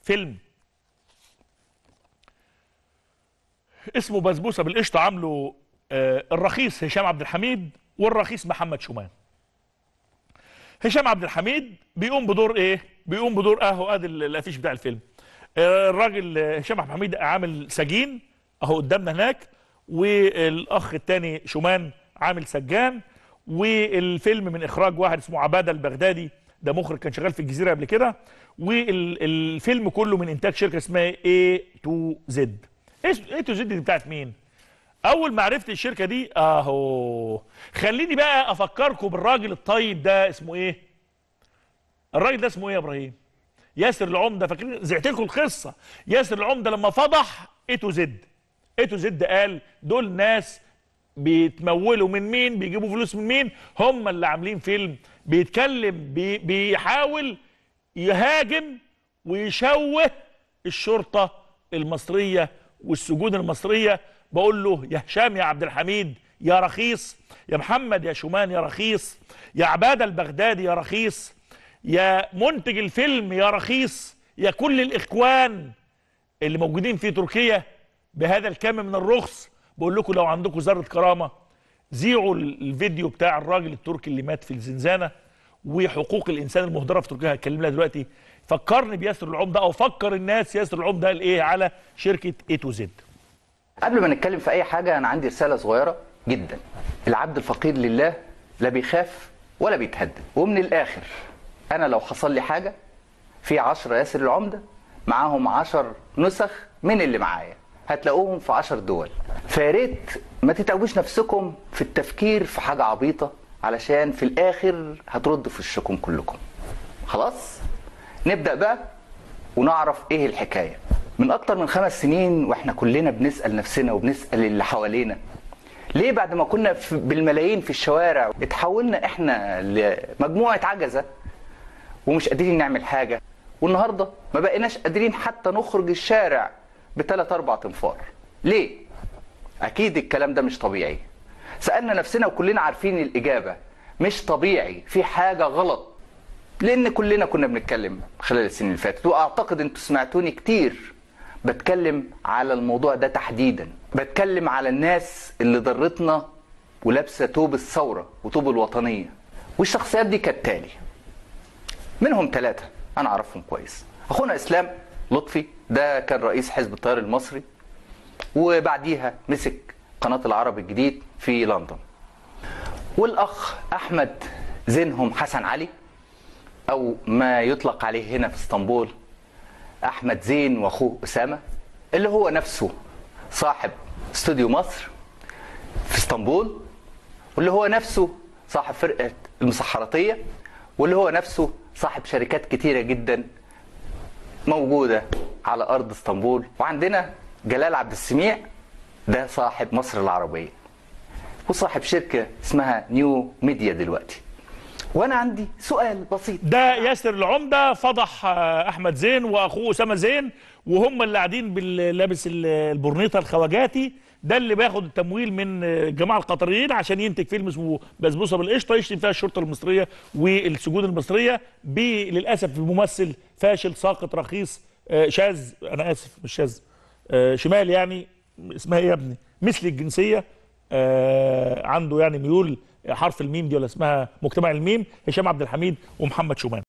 فيلم اسمه بسبوسه بالقشطه عامله آه، الرخيص هشام عبد الحميد والرخيص محمد شومان هشام عبد الحميد بيقوم بدور ايه بيقوم بدور اهو ادي ال- الافيش بتاع الفيلم آه، الراجل آه، هشام عبد الحميد عامل سجين اهو قدامنا هناك والاخ الثاني شومان عامل سجان والفيلم من اخراج واحد اسمه عباده البغدادي ده مخرج كان شغال في الجزيره قبل كده والفيلم كله من انتاج شركه اسمها اي تو زد اي تو زد دي بتاعت مين اول ما عرفت الشركه دي اهو خليني بقى افكركم بالراجل الطيب ده اسمه ايه الراجل ده اسمه ايه يا ابراهيم ياسر العمده فاكرين زعت لكم القصه ياسر العمده لما فضح اي تو زد اي تو زد قال دول ناس بيتمولوا من مين بيجيبوا فلوس من مين هم اللي عاملين فيلم بيتكلم بي بيحاول يهاجم ويشوه الشرطه المصريه والسجون المصريه بقول له يا هشام يا عبد الحميد يا رخيص يا محمد يا شومان يا رخيص يا عباده البغدادي يا رخيص يا منتج الفيلم يا رخيص يا كل الاخوان اللي موجودين في تركيا بهذا الكم من الرخص بقول لكم لو عندكم ذره كرامه زيعوا الفيديو بتاع الراجل التركي اللي مات في الزنزانه وحقوق الانسان المهدره في تركيا هتكلم لها دلوقتي فكرني بياسر العمده او فكر الناس ياسر العمده قال ايه على شركه اي تو زد قبل ما نتكلم في اي حاجه انا عندي رساله صغيره جدا العبد الفقير لله لا بيخاف ولا بيتهدد ومن الاخر انا لو حصل لي حاجه في عشرة ياسر العمده معاهم عشر نسخ من اللي معايا هتلاقوهم في عشر دول فياريت ما تتعبوش نفسكم في التفكير في حاجه عبيطه علشان في الاخر هتردوا في وشكم كلكم خلاص نبدا بقى ونعرف ايه الحكايه من اكتر من خمس سنين واحنا كلنا بنسال نفسنا وبنسال اللي حوالينا ليه بعد ما كنا في بالملايين في الشوارع اتحولنا احنا لمجموعه عجزه ومش قادرين نعمل حاجه والنهارده ما بقيناش قادرين حتى نخرج الشارع بثلاث اربع تنفار ليه اكيد الكلام ده مش طبيعي سالنا نفسنا وكلنا عارفين الاجابه مش طبيعي في حاجه غلط لان كلنا كنا بنتكلم خلال السنين اللي فاتت واعتقد انتوا سمعتوني كتير بتكلم على الموضوع ده تحديدا بتكلم على الناس اللي ضرتنا ولابسه توب الثوره وتوب الوطنيه والشخصيات دي كالتالي منهم ثلاثه انا اعرفهم كويس اخونا اسلام لطفي ده كان رئيس حزب التيار المصري وبعديها مسك قناه العرب الجديد في لندن والاخ احمد زينهم حسن علي او ما يطلق عليه هنا في اسطنبول احمد زين واخوه اسامه اللي هو نفسه صاحب استوديو مصر في اسطنبول واللي هو نفسه صاحب فرقه المسحراتيه واللي هو نفسه صاحب شركات كتيره جدا موجوده على ارض اسطنبول وعندنا جلال عبد السميع ده صاحب مصر العربيه وصاحب شركه اسمها نيو ميديا دلوقتي وانا عندي سؤال بسيط ده ياسر العمده فضح آه، احمد زين واخوه اسامه زين وهم اللي قاعدين بال- لابس ال- البرنيطه الخواجاتي ده اللي بياخد التمويل من آه، الجماعه القطريين عشان ينتج فيلم اسمه بسبوسه بالقشطه يشتم فيها الشرطه المصريه والسجون المصريه ب- للاسف بممثل فاشل ساقط رخيص آه، شاذ انا اسف مش شاذ آه، شمال يعني اسمها ايه يا ابني مثل الجنسيه آه، عنده يعني ميول حرف الميم دي ولا اسمها مجتمع الميم هشام عبد الحميد ومحمد شومان